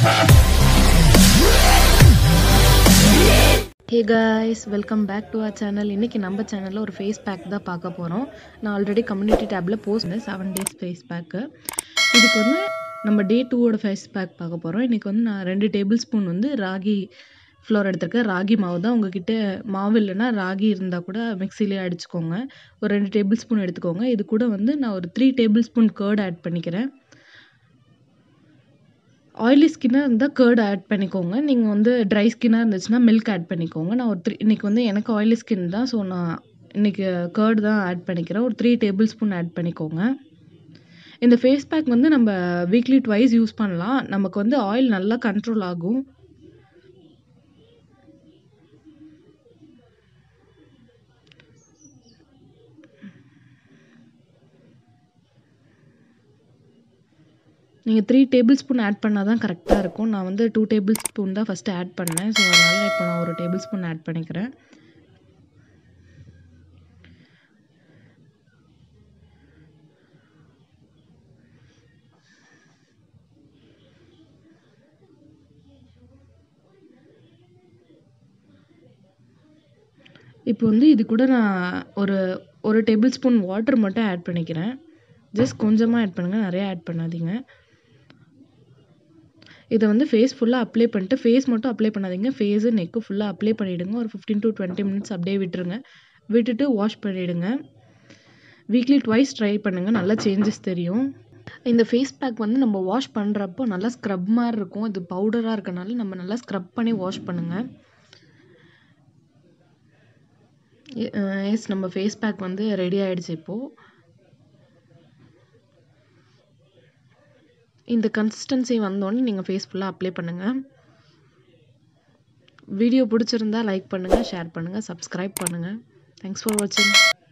hey guys welcome back to our channel இன்றைக்கி நம்ம சேனலில் ஒரு ஃபேஸ் பேக் தான் பார்க்க போகிறோம் நான் ஆல்ரெடி கம்யூனிட்டி டேப்பில் போஸ்ட் பண்ணேன் செவன் டேஸ் ஃபேஸ் பேக்கு இதுக்கு வந்து நம்ம டே டூவோட ஃபேஸ் பேக் பார்க்க போகிறோம் இன்றைக்கி வந்து நான் ரெண்டு டேபிள் ஸ்பூன் வந்து ராகி ஃப்ளோர் எடுத்திருக்கேன் ராகி மாவு தான் உங்ககிட்ட மாவு இல்லைன்னா ராகி இருந்தால் கூட மிக்சிலே அடிச்சுக்கோங்க ஒரு ரெண்டு டேபிள் ஸ்பூன் எடுத்துக்கோங்க இது கூட வந்து நான் ஒரு three tablespoon curd add பண்ணிக்கிறேன் ஆயிலி ஸ்கின்னாக இருந்தால் கேர்டு ஆட் பண்ணிக்கோங்க நீங்கள் வந்து ட்ரை ஸ்கின்னாக இருந்துச்சுன்னா மில்க் ஆட் பண்ணிக்கோங்க நான் ஒரு த்ரீ இன்றைக்கி வந்து எனக்கு ஆயிலி ஸ்கின் தான் ஸோ நான் இன்றைக்கி கேர்டு தான் ஆட் பண்ணிக்கிறேன் ஒரு த்ரீ டேபிள் ஸ்பூன் ஆட் பண்ணிக்கோங்க இந்த ஃபேஸ் பேக் வந்து நம்ம வீக்லி ட்வைஸ் யூஸ் பண்ணலாம் நமக்கு வந்து ஆயில் நல்லா கண்ட்ரோல் ஆகும் நீங்கள் த்ரீ டேபிள் ஸ்பூன் ஆட் பண்ணால் தான் கரெக்டாக இருக்கும் நான் வந்து டூ டேபிள் ஸ்பூன் தான் ஃபஸ்ட்டு ஆட் பண்ணேன் ஸோ அதனால் இப்போ நான் ஒரு டேபிள் ஸ்பூன் ஆட் பண்ணிக்கிறேன் இப்போ வந்து இது கூட நான் ஒரு ஒரு டேபிள் ஸ்பூன் வாட்டர் மட்டும் ஆட் பண்ணிக்கிறேன் ஜஸ்ட் கொஞ்சமாக ஆட் பண்ணுங்கள் நிறையா ஆட் பண்ணாதீங்க இதை வந்து ஃபேஸ் ஃபுல்லாக அப்ளை பண்ணிட்டு ஃபேஸ் மட்டும் அப்ளை பண்ணாதீங்க ஃபேஸு நெக்கு ஃபுல்லாக அப்ளை பண்ணிவிடுங்க ஒரு ஃபிஃப்டீன் டு டுவெண்ட்டி மினிட்ஸ் அப்படியே விட்டுருங்க விட்டுட்டு வாஷ் பண்ணிவிடுங்க வீக்லி ட்வைஸ் ட்ரை பண்ணுங்கள் நல்லா சேஞ்சஸ் தெரியும் இந்த ஃபேஸ் பேக் வந்து நம்ம வாஷ் பண்ணுறப்போ நல்லா ஸ்க்ரப் மாதிரி இருக்கும் இது பவுடராக இருக்கனால நம்ம நல்லா ஸ்க்ரப் பண்ணி வாஷ் பண்ணுங்கள் எஸ் நம்ம ஃபேஸ் பேக் வந்து ரெடி ஆகிடுச்சு இப்போது இந்த கன்சிஸ்டன்சி வந்தோடனே நீங்கள் ஃபேஸ் ஃபுல்லாக அப்ளை பண்ணுங்கள் வீடியோ பிடிச்சிருந்தா லைக் பண்ணுங்கள் ஷேர் பண்ணுங்கள் சப்ஸ்கிரைப் பண்ணுங்கள் தேங்க்ஸ் ஃபார் வாட்சிங்